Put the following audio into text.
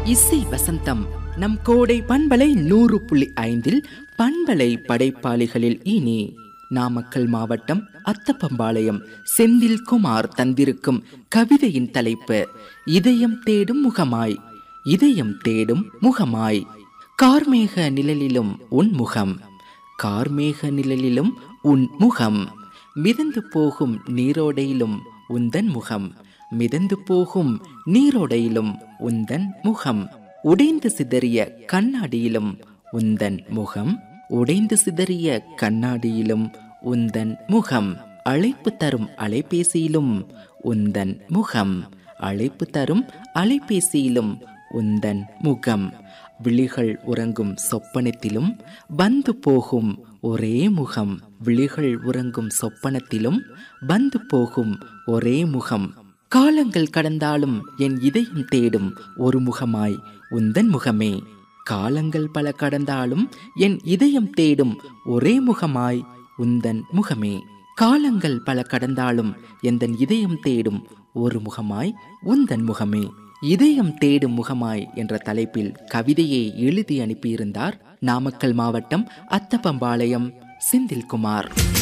இசை வசந்தம் நம் கோடை பண்பலை நூறு புள்ளி ஐந்தில் பண்பலை படைப்பாளிகளில் இனி நாமக்கல் மாவட்டம் அத்தப்பம்பாளையம் செந்தில் குமார் தந்திருக்கும் கவிதையின் தலைப்பு இதயம் தேடும் முகமாய் இதயம் தேடும் முகமாய் கார்மேக நிழலிலும் உன் முகம் கார்மேக நிழலிலும் உன் முகம் மிதந்து போகும் நீரோடையிலும் உந்தன் முகம் மிதந்து போகும் நீரோடையிலும் உந்தன் முகம் உடைந்து சிதறிய கண்ணாடியிலும் உந்தன் முகம் உடைந்து சிதறிய கண்ணாடியிலும் உந்தன் முகம் அழைப்பு தரும் அலைபேசியிலும் உந்தன் முகம் அழைப்பு தரும் அலைபேசியிலும் உந்தன் முகம் விழிகள் உறங்கும் சொப்பனத்திலும் வந்து போகும் ஒரே முகம் விழிகள் உறங்கும் சொப்பனத்திலும் வந்து போகும் ஒரே முகம் காலங்கள் கடந்தாலும் என் இதயம் தேடும் ஒரு முகமாய் உந்தன் முகமே காலங்கள் பல கடந்தாலும் என் இதயம் தேடும் ஒரே முகமாய் உந்தன் முகமே காலங்கள் பல கடந்தாலும் எந்தன் இதயம் தேடும் ஒரு முகமாய் உந்தன் முகமே இதயம் தேடும் முகமாய் என்ற தலைப்பில் கவிதையை எழுதி அனுப்பியிருந்தார் நாமக்கல் மாவட்டம் அத்தப்பம்பாளையம் செந்தில்குமார்